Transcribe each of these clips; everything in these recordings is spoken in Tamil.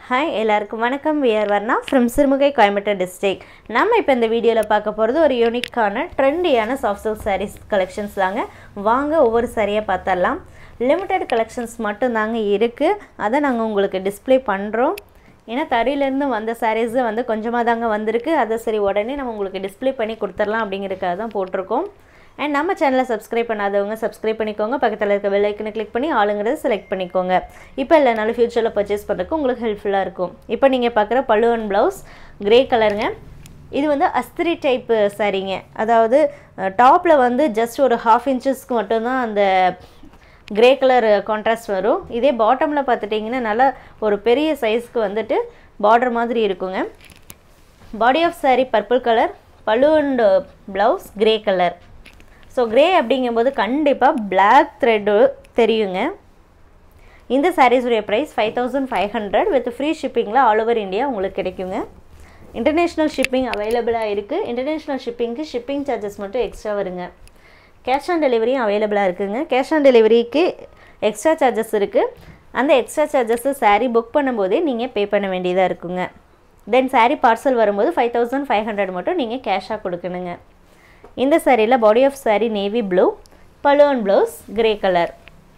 ஹாய் எல்லாருக்கும் வணக்கம் we're Varna from Sirumugai Coimbatore district நம்ம இப்போ இந்த வீடியோவில் பார்க்க போகிறது ஒரு யூனிக்கான ட்ரெண்டியான சாஃப்ட் சில்க் சாரீஸ் கலெக்ஷன்ஸ் தாங்க வாங்க ஒவ்வொரு சாரியாக பார்த்தரலாம் லிமிட்டட் கலெக்ஷன்ஸ் மட்டும் தாங்க இருக்குது அதை நாங்கள் உங்களுக்கு டிஸ்ப்ளே பண்ணுறோம் ஏன்னா தறியிலேருந்து வந்த சாரீஸு வந்து கொஞ்சமாக தாங்க வந்திருக்கு அதை சரி உடனே நம்ம உங்களுக்கு டிஸ்ப்ளே பண்ணி கொடுத்துடலாம் அப்படிங்கிறதுக்காக தான் போட்டிருக்கோம் அண்ட் நம்ம சேனலை சப்ஸ்கிரைப் பண்ணாதவங்க சப்ஸ்கிரைப் பண்ணிக்கோங்க பக்கத்தில் இருக்க பெல் ஐக்கனை கிளிக் பண்ணி ஆளுங்கிறத செலக்ட் பண்ணிக்கோங்க இப்போ இல்லைனாலும் ஃப்யூச்சரில் பர்ச்சேஸ் பண்ணுறதுக்கு உங்களுக்கு ஹெல்ப்ஃபுல்லாக இருக்கும் இப்போ நீங்கள் பார்க்குற பல்லுவன் ப்ளவுஸ் கிரே கலருங்க இது வந்து அஸ்திரி டைப்பு சாரீங்க அதாவது டாப்பில் வந்து ஜஸ்ட் ஒரு ஹாஃப் இன்ச்சஸ்க்கு மட்டும்தான் அந்த கிரே கலர் கான்ட்ராஸ்ட் வரும் இதே பாட்டமில் பார்த்துட்டிங்கன்னா நல்லா ஒரு பெரிய சைஸ்க்கு வந்துட்டு பார்டர் மாதிரி இருக்குங்க body of saree purple colour பல்லு and blouse grey colour so grey அப்படிங்கும்போது கண்டிப்பாக பிளாக் த்ரெட்டு தெரியுங்க இந்த சாரீஸுடைய price five thousand five hundred with free ஷிப்பிங்கில் ஆல் ஓவர் இந்தியா உங்களுக்கு கிடைக்குங்க இன்டர்நேஷ்னல் ஷிப்பிங் அவைலபிளாக இருக்குது இன்டர்நேஷ்னல் ஷிப்பிங்க்கு ஷிப்பிங் சார்ஜஸ் மட்டும் எக்ஸ்ட்ரா வருங்க கேஷ் ஆன் டெலிவரியும் அவைலபிளாக இருக்குங்க கேஷ் ஆன் டெலிவரிக்கு எக்ஸ்ட்ரா சார்ஜஸ் இருக்குது அந்த எக்ஸ்ட்ரா சார்ஜஸ்ஸு saree புக் பண்ணும்போதே நீங்கள் பே பண்ண வேண்டியதாக இருக்குங்க தென் saree பார்சல் வரும்போது ஃபைவ் தௌசண்ட் ஃபைவ் ஹண்ட்ரட் மட்டும் நீங்கள் கேஷாக கொடுக்கணுங்க இந்த சாரியில் body of saree navy blue balloon blouse grey colour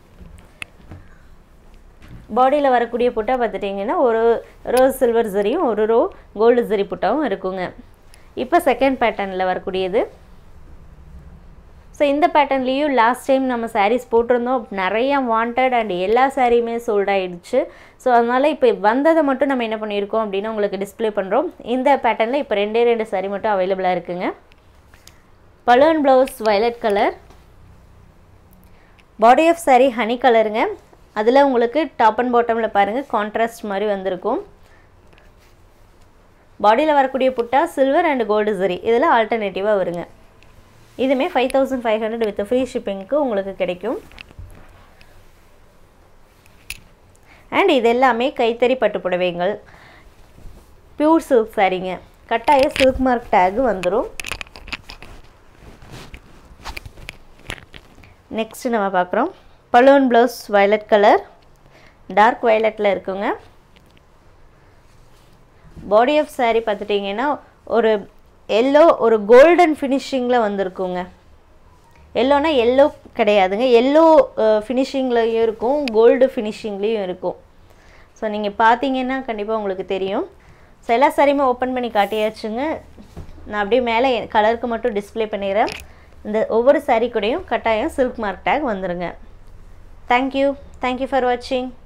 பாடியில் வரக்கூடிய புட்டா பார்த்துட்டிங்கன்னா ஒரு ரோஸ் சில்வர் ஜரியும் ஒரு ரோ கோல்டு ஜரி புட்டாவும் இருக்குங்க இப்போ செகண்ட் பேட்டர்னில் வரக்கூடியது ஸோ இந்த பேட்டர்ன்லேயும் லாஸ்ட் டைம் நம்ம sarees போட்டிருந்தோம் நிறைய வாண்டட் அண்ட் எல்லா சாரியுமே சோல்ட் ஆயிடுச்சு ஸோ அதனால் இப்போ வந்ததை மட்டும் நம்ம என்ன பண்ணியிருக்கோம் அப்படின்னா உங்களுக்கு டிஸ்ப்ளே பண்ணுறோம் இந்த பேட்டர்னில் இப்போ ரெண்டே ரெண்டு saree மட்டும் அவைலபிளாக இருக்குங்க balloon blouse violet colour body of saree honey கலருங்க அதில் உங்களுக்கு டாப் அண்ட் பாட்டமில் பாருங்கள் கான்ட்ராஸ்ட் மாதிரி வந்திருக்கும் பாடியில் வரக்கூடிய புட்டா சில்வர் அண்ட் கோல்டு சரி இதில் ஆல்டர்னேட்டிவாக வருங்க இதுவுமே five thousand five hundred with free ஷிப்பிங்க்கு உங்களுக்கு கிடைக்கும் அண்ட் இது எல்லாமே கைத்தறி பட்டு புடவைங்கள் பியூர் சில்க் சாரீங்க கட்டாய சில்க் மார்க் டேக் வந்துடும் நெக்ஸ்ட்டு நம்ம பார்க்குறோம் balloon blouse violet colour dark வயலட்டில் இருக்குங்க பாடி ஆஃப் saree பார்த்துட்டிங்கன்னா ஒரு எல்லோ ஒரு கோல்டன் ஃபினிஷிங்கில் வந்திருக்குங்க எல்லோனா எல்லோ கிடையாதுங்க எல்லோ ஃபினிஷிங்லேயும் இருக்கும் கோல்டு ஃபினிஷிங்லேயும் இருக்கும் ஸோ நீங்கள் பார்த்தீங்கன்னா கண்டிப்பாக உங்களுக்கு தெரியும் ஸோ எல்லா சாரியுமே ஓப்பன் பண்ணி காட்டியாச்சுங்க நான் அப்படியே மேலே கலருக்கு மட்டும் டிஸ்ப்ளே பண்ணிடுறேன் இந்த ஒவ்வொரு saree கூடயும் கட்டாயம் சில்க் மார்க் டேக் வந்துருங்க தேங்க்யூ தேங்க்யூ ஃபார் வாட்சிங்